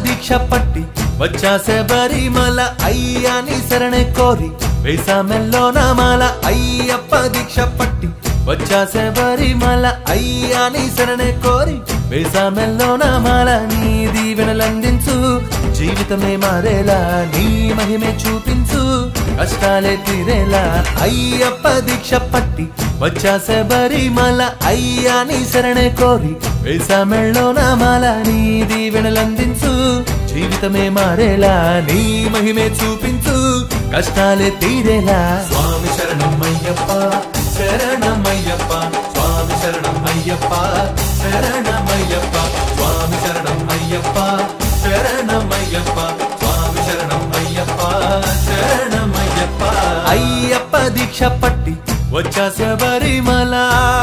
దీక్ష పట్టి వచ్చా శబరిమల అయ్యాని శరణೆ కోరి వేసామెల్లో నామాల అయ్యప్ప దీక్ష పట్టి వచ్చా శబరిమల అయ్యాని శరణೆ కోరి వేసామెల్లో నామాల నీ దీవెనలందించు జీవితమే మారేలా నీ మహిమే చూపించు కష్టాలే తీరేలా అయ్యప్ప దీక్ష పట్టి వచ్చా శబరిమల అయ్యాని శరణೆ కోరి వేసామెళ్ళో నామాల నీ దీవెనలందించు జీవితమే మారేలా నీ మహిమే చూపించు కష్టాలే తీరేలా స్వామి శరణమయ్యప్ప శరణమయ్యప్ప స్వామి శరణమయ్యప్ప శరణమయ్యప్ప స్వామి శరణమయ్యప్ప శరణమయ్యప్ప స్వామి శరణమయ్యప్ప శరణమయ్యప్ప అయ్యప్ప దీక్ష పట్టి వచ్చా శబరిమల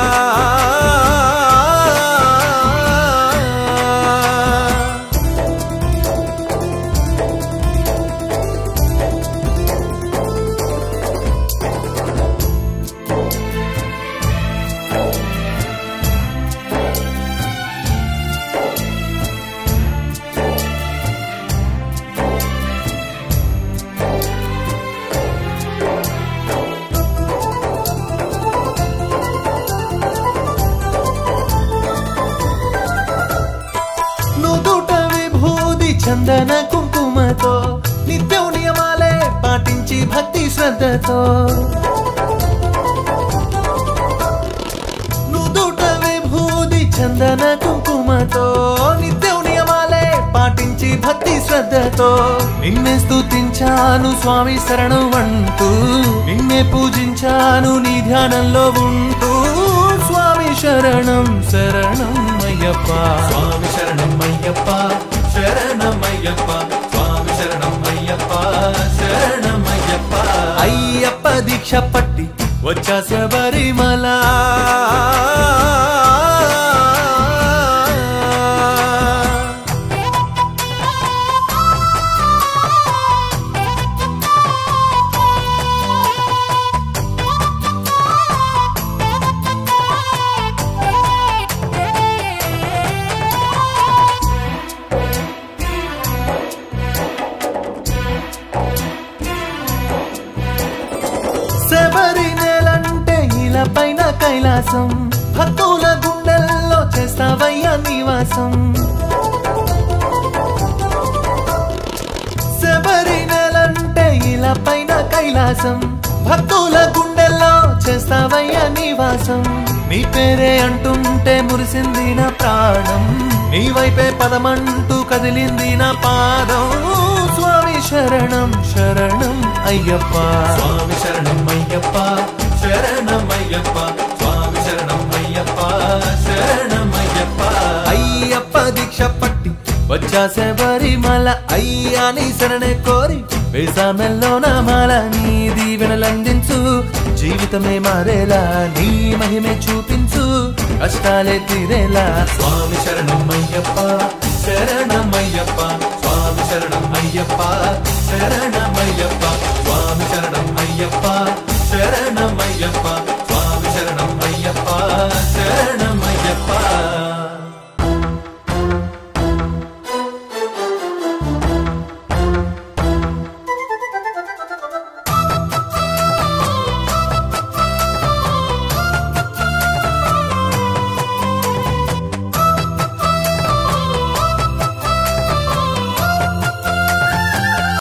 నుదుట విభూది చందన కుంకుమతో నిత్యం నియమాలే పాటించి భక్తి శ్రద్ధతో నుదుట విభూది చందన కుంకుమతో నిత్యం నియమాలే పాటించి భక్తి శ్రద్ధతో నిన్నే స్తుతించాను స్వామి శరణం అంటూ నిన్నే పూజించాను నీ ధ్యానంలో ఉంటూ స్వామి శరణం శరణం అయ్యప్ప స్వామి శరణం అయ్యప్ప శరణమయ్యప్ప స్వామి శరణం అయ్యప్ప శరణమయ్యప్ప అయ్యప్ప దీక్ష పట్టి వచ్చా శబరిమల శబరి నేలంటే ఇలా పైన కైలాసం భక్తుల గుండెల్లో చేస్తావయ్యా నివాసం శబరి నేలంటే ఇలా పైన కైలాసం భక్తుల గుండెల్లో చేస్తావయ్యా నివాసం నీ పేరే అంటుంటే మురిసింది నా ప్రాణం నీ వైపే పదమంటూ కదిలింది నా పాదం స్వామి శరణం శరణం అయ్యప్ప స్వామి శరణం అయ్యప్ప శరణమయ్యప్ప స్వామి శరణం అయ్యప్ప శరణమయ్యప్ప అయ్యప్ప దీక్ష పట్టి వచ్చా శబరిమల అయ్యాని శరణೆ కోరి వేసామెల్లో నామాల నీ దీవెనలందించు జీవితమే మారేలా నీ మహిమే చూపించు కష్టాలే తీరేలా స్వామి శరణం అయ్యప్ప శరణమయ్యప్ప స్వామి శరణం అయ్యప్ప శరణ